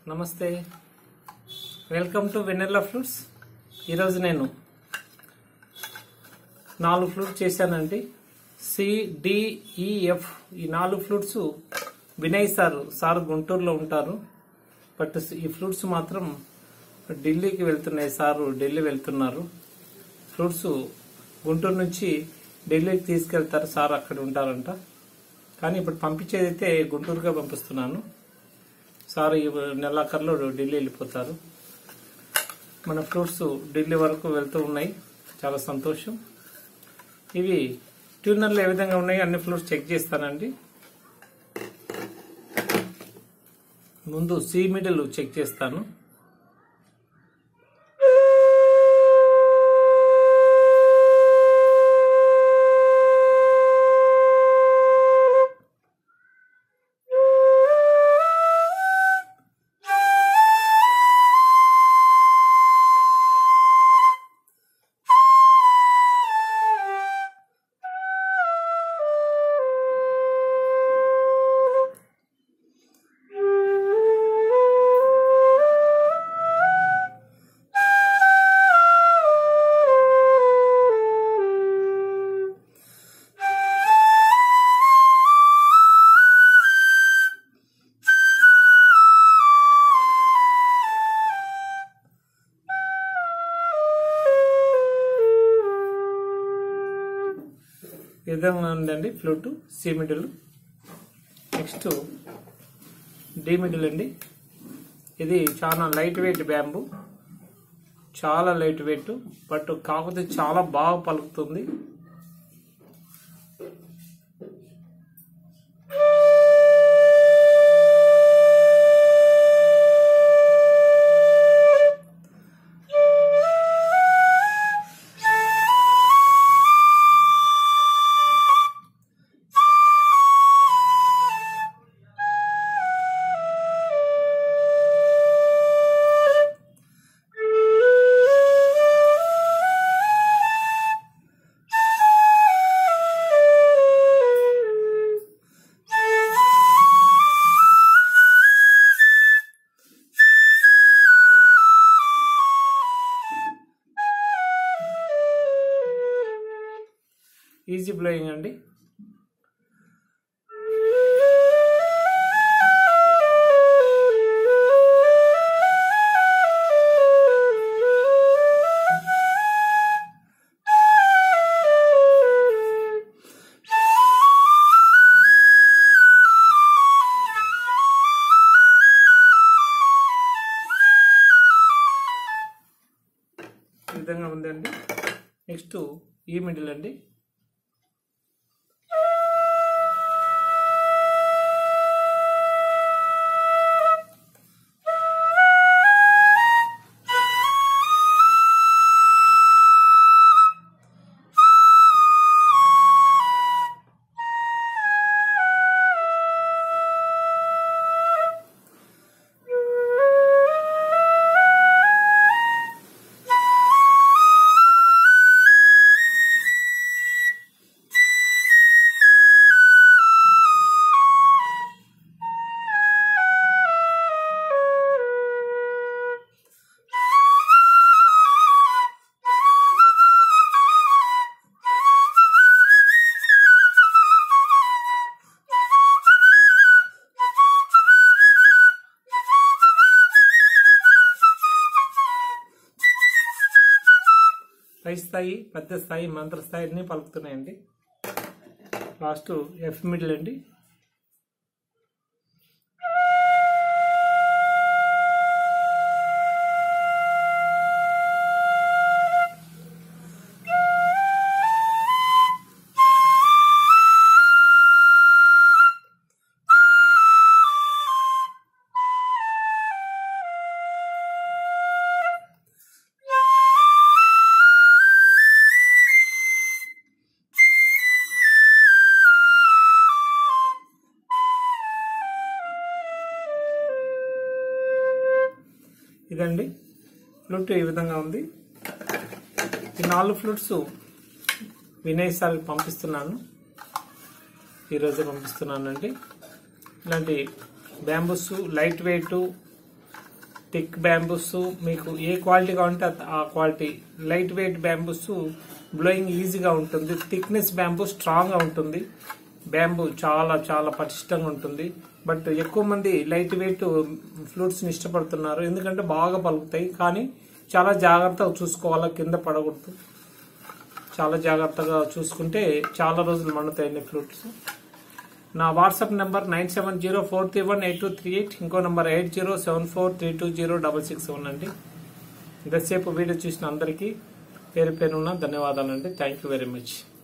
నమస్తే welcome to vanilla fruits ఈరోజు నేను నాలుగు ఫ్లూట్స్ చేశానండి సిడిఈఎఫ్ ఈ నాలుగు ఫ్లూట్స్ వినయ్ సార్ సార్ గుంటూరులో ఉంటారు బట్ ఈ ఫ్లూట్స్ మాత్రం ఢిల్లీకి వెళ్తున్నాయి సార్ ఢిల్లీ వెళ్తున్నారు ఫ్రూట్స్ గుంటూరు నుంచి ఢిల్లీకి తీసుకెళ్తారు సార్ అక్కడ ఉంటారంట కానీ ఇప్పుడు పంపించేది అయితే గుంటూరుగా పంపిస్తున్నాను సార్ ఈ నెలాఖరులో ఢిల్లీ వెళ్ళిపోతారు మన ఫ్రూట్స్ ఢిల్లీ వరకు వెళ్తూ ఉన్నాయి చాలా సంతోషం ఇవి ట్యూనర్లు ఏ విధంగా ఉన్నాయి అన్ని ఫ్రూట్స్ చెక్ చేస్తానండి ముందు సీ మిడిల్ చెక్ చేస్తాను ఈ విధంగా ఉందండి flute C middle next D middle అండి ఇది చాలా లైట్ వెయిట్ బ్యాంబు చాలా లైట్ వెయిట్ బట్ కాకపోతే చాలా బాగా పలుకుతుంది ఈజీ బ్లోయింగ్ అండి ఈ విధంగా ఉందండి నెక్స్ట్ ఈ మిడిల్ అండి పై స్థాయి పెద్ద స్థాయి మంత్ర స్థాయి అన్ని పలుకుతున్నాయండి లాస్ట్ ఎఫ్ మిడిల్ అండి ఇదండి ఫ్లూట్ ఈ విధంగా ఉంది ఈ నాలుగు ఫ్లూట్స్ వినయ్ సార్కి పంపిస్తున్నాను ఈరోజే పంపిస్తున్నానండి ఇలాంటి bamboos light weight thick bamboos మీకు ఏ క్వాలిటీ కావాలంటే ఆ- ఆ quality light weight bamboos blowing ఈజీగా ఉంటుంది థిక్నెస్ బ్యాంబూ స్ట్రాంగ్ గా ఉంటుంది బ్యాంబూ చాలా చాలా పటిష్టంగా ఉంటుంది బట్ ఎక్కువ మంది లైట్ వెయిట్ ఫ్లూట్స్ ని ఇష్టపడుతున్నారు ఎందుకంటే బాగా పలుకుతాయి కానీ చాలా జాగ్రత్తగా చూసుకోవాలా కింద పడకూడదు చాలా జాగ్రత్తగా చూసుకుంటే చాలా రోజులు మన్నుతాయండి ఫ్లూట్స్ నా WhatsApp number nine seven zero four three one eight two three eight ఇంకో number eight zero seven four three two zero double six one అండి ఇంతసేపు వీడియో చూసిన అందరికీ పేరు పేరున్న ధన్యవాదాలండి థ్యాంక్ యూ వెరీ మచ్